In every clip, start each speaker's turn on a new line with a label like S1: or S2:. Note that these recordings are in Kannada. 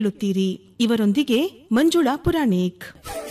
S1: ಹೇಳುತ್ತೀರಿ ಇವರೊಂದಿಗೆ ಮಂಜುಳಾ ಪುರಾಣಿಕ್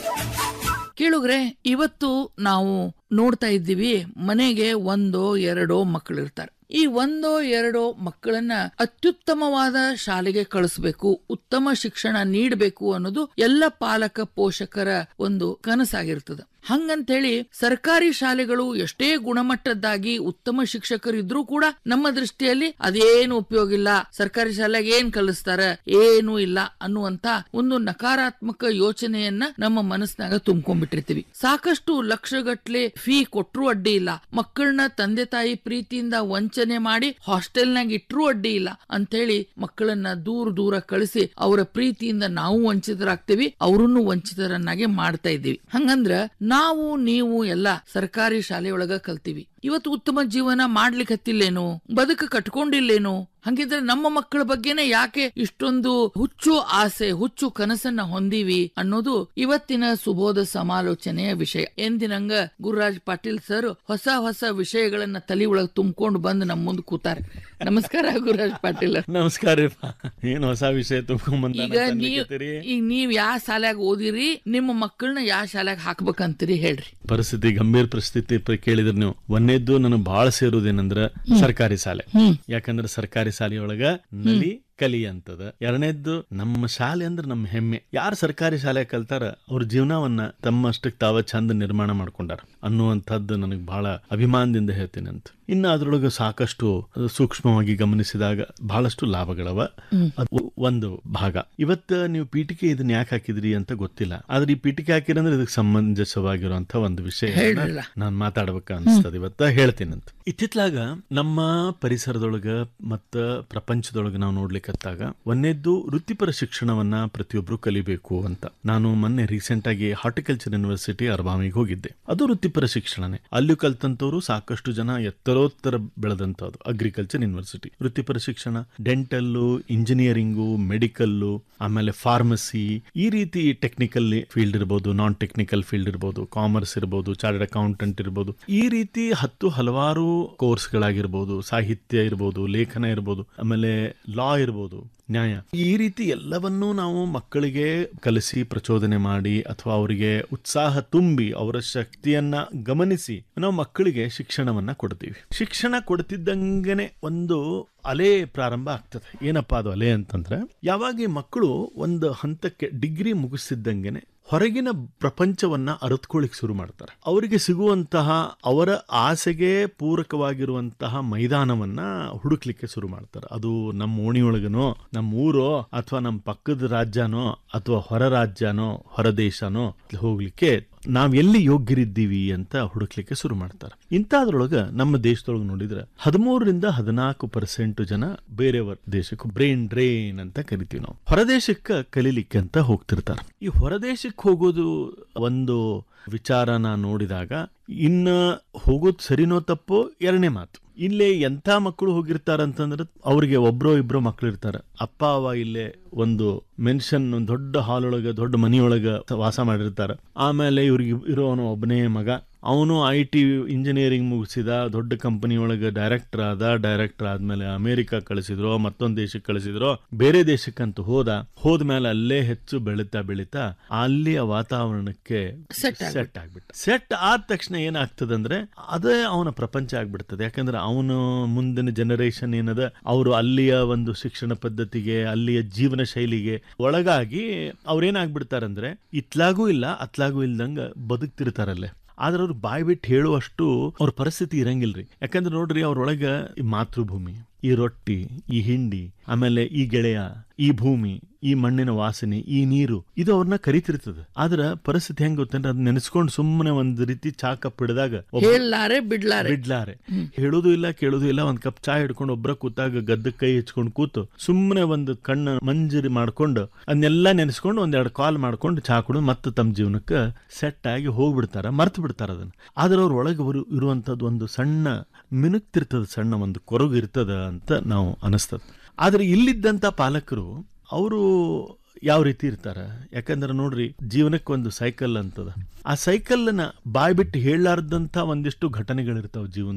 S2: ಕೇಳುಗ್ರೆ ಇವತ್ತು ನಾವು ನೋಡ್ತಾ ಇದ್ದೀವಿ ಮನೆಗೆ ಒಂದೋ ಎರಡೋ ಮಕ್ಕಳಿರ್ತಾರೆ ಈ ಒಂದೋ ಎರಡೋ ಮಕ್ಕಳನ್ನ ಅತ್ಯುತ್ತಮವಾದ ಶಾಲೆಗೆ ಕಳಿಸ್ಬೇಕು ಉತ್ತಮ ಶಿಕ್ಷಣ ನೀಡಬೇಕು ಅನ್ನೋದು ಎಲ್ಲ ಪಾಲಕ ಪೋಷಕರ ಒಂದು ಕನಸಾಗಿರ್ತದ ಹಂಗಂತೇಳಿ ಸರ್ಕಾರಿ ಶಾಲೆಗಳು ಎಷ್ಟೇ ಗುಣಮಟ್ಟದ್ದಾಗಿ ಉತ್ತಮ ಶಿಕ್ಷಕರಿದ್ರೂ ಕೂಡ ನಮ್ಮ ದೃಷ್ಟಿಯಲ್ಲಿ ಅದೇನು ಉಪಯೋಗ ಇಲ್ಲ ಸರ್ಕಾರಿ ಶಾಲೆಗೆ ಏನ್ ಕಲಿಸ್ತಾರ ಏನೂ ಇಲ್ಲ ಅನ್ನುವಂತ ಒಂದು ನಕಾರಾತ್ಮಕ ಯೋಚನೆಯನ್ನ ನಮ್ಮ ಮನಸ್ಸಿನಾಗ ತುಂಬ್ಕೊಂಡ್ಬಿಟ್ಟಿರ್ತೀವಿ ಸಾಕಷ್ಟು ಲಕ್ಷಗಟ್ಲೆ ಫೀ ಕೊಟ್ರು ಅಡ್ಡಿ ಇಲ್ಲ ಮಕ್ಕಳನ್ನ ತಂದೆ ತಾಯಿ ಪ್ರೀತಿಯಿಂದ ವಂಚನೆ ಮಾಡಿ ಹಾಸ್ಟೆಲ್ನಾಗ ಇಟ್ರೂ ಅಡ್ಡಿ ಇಲ್ಲ ಅಂತೇಳಿ ಮಕ್ಕಳನ್ನ ದೂರ ದೂರ ಕಳಿಸಿ ಅವರ ಪ್ರೀತಿಯಿಂದ ನಾವು ವಂಚಿತರಾಗ್ತೀವಿ ಅವರನ್ನು ವಂಚಿತರನ್ನಾಗಿ ಮಾಡ್ತಾ ಇದ್ದೀವಿ ಹಂಗಂದ್ರ ನಾವು ನೀವು ಎಲ್ಲ ಸರ್ಕಾರಿ ಶಾಲೆಯೊಳಗ ಕಲ್ತೀವಿ ಇವತ್ತು ಉತ್ತಮ ಜೀವನ ಮಾಡ್ಲಿಕ್ಕೆ ಹತ್ತಿಲ್ಲೇನು ಬದುಕು ಕಟ್ಕೊಂಡಿಲ್ಲೇನು ಹಂಗಿದ್ರೆ ನಮ್ಮ ಮಕ್ಕಳ ಬಗ್ಗೆನೆ ಯಾಕೆ ಇಷ್ಟೊಂದು ಹುಚ್ಚು ಆಸೆ ಹುಚ್ಚು ಕನಸನ್ನ ಹೊಂದೀವಿ ಅನ್ನೋದು ಇವತ್ತಿನ ಸುಬೋಧ ಸಮಾಲೋಚನೆಯ ವಿಷಯ ಎಂದಿನಂಗ ಗುರುರಾಜ್ ಪಾಟೀಲ್ ಸರ್ ಹೊಸ ಹೊಸ ವಿಷಯಗಳನ್ನ ತಲೆ ಒಳಗ್ ತುಂಬಿಕೊಂಡು ಬಂದು ನಮ್ಮ ಮುಂದೆ ಕೂತಾರೆ ನಮಸ್ಕಾರ ಗುರುರಾಜ್ ಪಾಟೀಲ್
S3: ನಮಸ್ಕಾರ ಏನ್ ಹೊಸ ವಿಷಯ ತುಂಬ್ಕೊಂಡ್
S2: ಈಗ ನೀವ್ ಈಗ ನೀವ್ ಯಾವ ಶಾಲ್ಯಾಗ ಓದಿರಿ ನಿಮ್ಮ ಮಕ್ಕಳನ್ನ ಯಾವ ಶಾಲ್ಯಾಗ ಹಾಕ್ಬೇಕಂತೀರಿ ಹೇಳ್ರಿ
S3: ಪರಿಸ್ಥಿತಿ ಗಂಭೀರ ಪರಿಸ್ಥಿತಿ ಪ- ಕೇಳಿದ್ರಿ ನೀವು ಒಂದೇದ್ದು ನನಗೆ ಬಹಳ ಸೇರುದೇನಂದ್ರ ಸರ್ಕಾರಿ ಶಾಲೆ ಯಾಕಂದ್ರೆ ಸರ್ಕಾರಿ ಶಾಲೆಯೊಳಗ ನಲಿ ಕಲಿ ಅಂತದ ಎರಡನೇದ್ದು ನಮ್ಮ ಶಾಲೆ ಅಂದ್ರೆ ನಮ್ಮ ಹೆಮ್ಮೆ ಯಾರು ಸರ್ಕಾರಿ ಶಾಲೆ ಕಲ್ತಾರ ಅವ್ರ ಜೀವನವನ್ನ ತಮ್ಮಷ್ಟಕ್ಕೆ ತಾವ ಚಂದ ನಿರ್ಮಾಣ ಮಾಡ್ಕೊಂಡಾರ ಅನ್ನುವಂಥದ್ದು ನನಗೆ ಬಹಳ ಅಭಿಮಾನದಿಂದ ಹೇಳ್ತೀನಿ ಅಂತ ಇನ್ನು ಅದ್ರೊಳಗೆ ಸಾಕಷ್ಟು ಸೂಕ್ಷ್ಮವಾಗಿ ಗಮನಿಸಿದಾಗ ಬಹಳಷ್ಟು ಲಾಭಗಳವ ಅದು ಒಂದು ಭಾಗ ಇವತ್ತ ನೀವು ಪೀಠಿಕೆ ಇದನ್ನ ಯಾಕೆ ಹಾಕಿದ್ರಿ ಅಂತ ಗೊತ್ತಿಲ್ಲ ಆದ್ರೆ ಈ ಪೀಠಿಕೆ ಹಾಕಿರಂದ್ರೆ ಇದಕ್ಕೆ ಸಮಂಜಸವಾಗಿರುವಂತ ಒಂದು ವಿಷಯ
S2: ಹೇಳ್ರಲ್ಲ.
S3: ನಾನ್ ಮಾತಾಡ್ಬೇಕ ಅನ್ಸ್ತದ ಇವತ್ತ ಹೇಳ್ತೀನಂತ ಇತ್ತಿತ್ಲಾಗ ನಮ್ಮ ಪರಿಸರದೊಳಗ ಮತ್ತ ಪ್ರಪಂಚದೊಳಗ ನಾವು ನೋಡ್ಲಿಕ್ಕತ್ತಾಗ ಒಂದೇದ್ದು ವೃತ್ತಿಪರ ಶಿಕ್ಷಣವನ್ನ ಪ್ರತಿಯೊಬ್ರು ಕಲಿಬೇಕು ಅಂತ ನಾನು ಮೊನ್ನೆ ರೀಸೆಂಟ್ ಆಗಿ ಹಾರ್ಟಿಕಲ್ಚರ್ ಯೂನಿವರ್ಸಿಟಿ ಅರ್ಬಾಮಿಗೆ ಹೋಗಿದ್ದೆ ಅದು ವೃತ್ತಿಪರ ಶಿಕ್ಷಣನೇ ಅಲ್ಲಿ ಕಲ್ತಂತವ್ರು ಸಾಕಷ್ಟು ಜನ ಎತ್ತರೋತ್ತರ ಬೆಳೆದಂತದ್ದು ಅಗ್ರಿಕಲ್ಚರ್ ಯೂನಿವರ್ಸಿಟಿ ವೃತ್ತಿಪರ ಶಿಕ್ಷಣ ಡೆಂಟಲ್ಲು ಇಂಜಿನಿಯರಿಂಗು ಮೆಡಿಕಲ್ಲು ಆಮೇಲೆ ಫಾರ್ಮಸಿ ಈ ರೀತಿ ಟೆಕ್ನಿಕಲ್ ಫೀಲ್ಡ್ ಇರ್ಬೋದು ನಾನ್ ಟೆಕ್ನಿಕಲ್ ಫೀಲ್ಡ್ ಇರ್ಬೋದು ಕಾಮರ್ಸ್ ಇರ್ಬೋದು ಚಾರ್ಟೆಡ್ ಅಕೌಂಟೆಂಟ್ ಇರ್ಬೋದು ಈ ರೀತಿ ಹತ್ತು ಹಲವಾರು ಕೋರ್ಸ್ಗಳಾಗಿರ್ಬೋದು ಸಾಹಿತ್ಯ ಇರ್ಬೋದು ಲೇಖನ ಇರ್ಬೋದು ಆಮೇಲೆ ಲಾ ಇರ್ಬೋದು ನ್ಯಾಯ ಈ ರೀತಿ ಎಲ್ಲವನ್ನೂ ನಾವು ಮಕ್ಕಳಿಗೆ ಕಲಿಸಿ ಪ್ರಚೋದನೆ ಮಾಡಿ ಅಥವಾ ಅವರಿಗೆ ಉತ್ಸಾಹ ತುಂಬಿ ಅವರ ಶಕ್ತಿಯನ್ನ ಗಮನಿಸಿ ನಾವು ಮಕ್ಕಳಿಗೆ ಶಿಕ್ಷಣವನ್ನ ಕೊಡ್ತೀವಿ ಶಿಕ್ಷಣ ಕೊಡ್ತಿದ್ದಂಗೆನೆ ಒಂದು ಅಲೆ ಪ್ರಾರಂಭ ಆಗ್ತದೆ ಏನಪ್ಪಾ ಅದು ಅಲೆ ಅಂತಂದ್ರೆ ಯಾವಾಗ ಈ ಮಕ್ಕಳು ಒಂದು ಹಂತಕ್ಕೆ ಡಿಗ್ರಿ ಮುಗಿಸಿದ್ದಂಗೆನೆ ಹೊರಗಿನ ಪ್ರಪಂಚವನ್ನ ಅರಿತ್ಕೊಳ್ಳಿಕ್ ಶುರು ಮಾಡ್ತಾರೆ ಅವರಿಗೆ ಸಿಗುವಂತಹ ಅವರ ಆಸೆಗೆ ಪೂರಕವಾಗಿರುವಂತಹ ಮೈದಾನವನ್ನ ಹುಡುಕ್ಲಿಕ್ಕೆ ಶುರು ಮಾಡ್ತಾರೆ ಅದು ನಮ್ಮ ಓಣಿಯೊಳಗನೋ ನಮ್ಮ ಊರೋ ಅಥವಾ ನಮ್ಮ ಪಕ್ಕದ ರಾಜ್ಯನೋ ಅಥವಾ ಹೊರ ರಾಜ್ಯನೋ ಹೊರ ದೇಶನೋ ಹೋಗ್ಲಿಕ್ಕೆ ನಾವ್ ಎಲ್ಲಿ ಯೋಗ್ಯರಿದ್ದೀವಿ ಅಂತ ಹುಡುಕ್ಲಿಕ್ಕೆ ಶುರು ಮಾಡ್ತಾರೆ ಇಂಥದ್ರೊಳಗ ನಮ್ಮ ದೇಶದೊಳಗೆ ನೋಡಿದ್ರೆ ಹದಿಮೂರರಿಂದ ಹದಿನಾಲ್ಕು ಪರ್ಸೆಂಟ್ ಜನ ಬೇರೆಯವರ ದೇಶಕ್ಕೆ ಬ್ರೈನ್ ಡ್ರೈನ್ ಅಂತ ಕರಿತೀವಿ ನಾವು ಹೊರದೇಶಕ್ಕೆ ಕಲೀಲಿಕ್ಕೆ ಅಂತ ಹೋಗ್ತಿರ್ತಾರೆ ಈ ಹೊರದೇಶಕ್ಕೆ ಹೋಗೋದು ಒಂದು ವಿಚಾರನ ನೋಡಿದಾಗ ಇನ್ನ ಹೋಗೋದು ಸರಿನೋ ತಪ್ಪೋ ಎರಡನೇ ಮಾತು ಇಲ್ಲೇ ಎಂಥ ಮಕ್ಕಳು ಹೋಗಿರ್ತಾರಂತಂದ್ರೆ ಅವ್ರಿಗೆ ಒಬ್ರೋ ಇಬ್ರೋ ಮಕ್ಳು ಇರ್ತಾರೆ ಅಪ್ಪ ಅವ ಇಲ್ಲೇ ಒಂದು ಮೆನ್ಷನ್ ಒಂದು ದೊಡ್ಡ ಹಾಲ್ ಒಳಗ ದೊಡ್ಡ ಮನಿಯೊಳಗ ವಾಸ ಮಾಡಿರ್ತಾರೆ ಆಮೇಲೆ ಇವ್ರಿಗೆ ಇರೋನು ಒಬ್ಬನೇ ಮಗ ಅವನು ಐ ಟಿ ಇಂಜಿನಿಯರಿಂಗ್ ಮುಗಿಸಿದ ದೊಡ್ಡ ಕಂಪನಿ ಒಳಗೆ ಡೈರೆಕ್ಟರ್ ಆದ ಡೈರೆಕ್ಟರ್ ಆದ್ಮೇಲೆ ಅಮೆರಿಕ ಕಳಿಸಿದ್ರು ಮತ್ತೊಂದು ದೇಶಕ್ಕೆ ಕಳಿಸಿದ್ರು ಬೇರೆ ದೇಶಕ್ಕಂತೂ ಹೋದ ಹೋದ್ಮೇಲೆ ಅಲ್ಲೇ ಹೆಚ್ಚು ಬೆಳೀತಾ ಬೆಳೀತಾ ಅಲ್ಲಿಯ ವಾತಾವರಣಕ್ಕೆ
S2: Set
S3: ಸೆಟ್ ಆಗ್ಬಿಟ್ಟ ಸೆಟ್ ಆದ ತಕ್ಷಣ ಏನಾಗ್ತದಂದ್ರೆ ಅದೇ ಅವನ ಪ್ರಪಂಚ ಆಗ್ಬಿಡ್ತದೆ ಯಾಕಂದ್ರೆ ಅವನು ಮುಂದಿನ ಜನರೇಷನ್ ಏನದ ಅವರು ಅಲ್ಲಿಯ ಒಂದು ಶಿಕ್ಷಣ ಪದ್ಧತಿಗೆ ಅಲ್ಲಿಯ ಜೀವನ ಶೈಲಿಗೆ ಒಳಗಾಗಿ ಅವ್ರೇನಾಗ್ಬಿಡ್ತಾರಂದ್ರೆ ಇತ್ಲಾಗೂ ಇಲ್ಲ ಅತ್ಲಾಗೂ ಇಲ್ದಂಗ ಬದುಕ್ತಿರ್ತಾರಲ್ಲೇ ಆದ್ರೆ ಅವ್ರು ಬಾಯ್ ಬಿಟ್ಟು ಹೇಳುವಷ್ಟು ಅವ್ರ ಪರಿಸ್ಥಿತಿ ಇರಂಗಿಲ್ರಿ ಯಾಕಂದ್ರೆ ನೋಡ್ರಿ ಅವ್ರೊಳಗ ಈ ಮಾತೃಭೂಮಿ ಈ ರೊಟ್ಟಿ ಈ ಹಿಂಡಿ ಆಮೇಲೆ ಈ ಗೆಳೆಯ ಈ ಭೂಮಿ ಈ ಮಣ್ಣಿನ ವಾಸನೆ ಈ ನೀರು ಇದು ಅವ್ರನ್ನ ಕರಿತಿರ್ತದ ಆದ್ರ ಪರಿಸ್ಥಿತಿ ಹೆಂಗ್ ಗೊತ್ತಂದ್ರೆ ಅದ್ ನೆನೆಸ್ಕೊಂಡು ಸುಮ್ಮನೆ ಒಂದ್ ರೀತಿ ಚಾ ಕಪ್ ಹಿಡಿದಾಗ ಒಬ್ಬ
S2: ಹೇಳಲಾರೆ ಬಿಡ್ಲಾರೆ
S3: ಬಿಡ್ಲಾರೆ ಹೇಳೋದು ಇಲ್ಲ ಕೇಳೋದು ಇಲ್ಲ ಒಂದ್ ಕಪ್ ಚಾ ಹಿಡ್ಕೊಂಡು ಒಬ್ರ ಕೂತಾಗ ಗದ್ದಕ್ ಕೈ ಹಚ್ಕೊಂಡು ಕೂತು ಸುಮ್ಮನೆ ಒಂದು ಕಣ್ಣ ಮಂಜರಿ ಮಾಡ್ಕೊಂಡು ಅದನ್ನೆಲ್ಲ ನೆನೆಸ್ಕೊಂಡು ಒಂದೆರಡು ಕಾಲ್ ಮಾಡ್ಕೊಂಡು ಚಾ ಕುಡಿದು ಮತ್ತೆ ತಮ್ಮ ಜೀವನಕ್ಕೆ ಸೆಟ್ ಆಗಿ ಹೋಗ್ಬಿಡ್ತಾರ ಮರ್ತು ಬಿಡ್ತಾರ ಅದನ್ನ ಆದ್ರೆ ಅವ್ರ ಒಳಗೆ ಅವರು ಇರುವಂತದ್ದು ಒಂದು ಸಣ್ಣ ಮಿನುಕ್ತಿರ್ತದ ಸಣ್ಣ ಒಂದು ಕೊರಗು ಇರ್ತದ ಅಂತ ನಾವು ಅನಿಸ್ತದ ಆದ್ರೆ ಇಲ್ಲಿದ್ದಂತ ಪಾಲಕರು ಅವರು ಯಾವ ರೀತಿ ಇರ್ತಾರ ಯಾಕಂದ್ರೆ ನೋಡ್ರಿ ಜೀವನಕ್ಕೆ ಒಂದು ಸೈಕಲ್ ಅಂತದ ಆ ಸೈಕಲ್ನ ಬಾಯ್ ಬಿಟ್ಟು ಹೇಳಲಾರ್ದಂತ ಒಂದಿಷ್ಟು ಘಟನೆಗಳಿರ್ತಾವ ಜೀವನದೊಳಗೆ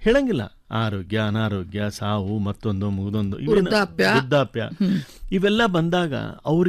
S3: ಹೇಳಂಗಿಲ್ಲ ಆರೋಗ್ಯ ಅನಾರೋಗ್ಯ ಸಾವು ಮತ್ತೊಂದು ಮುಗಿದೊಂದು ಇವೇನು-
S2: ವೃದ್ಧಾಪ್ಯ.
S3: ವೃದ್ಧಾಪ್ಯ ಇವೆಲ್ಲ ಬಂದಾಗ ಅವ್ರಿಗೆ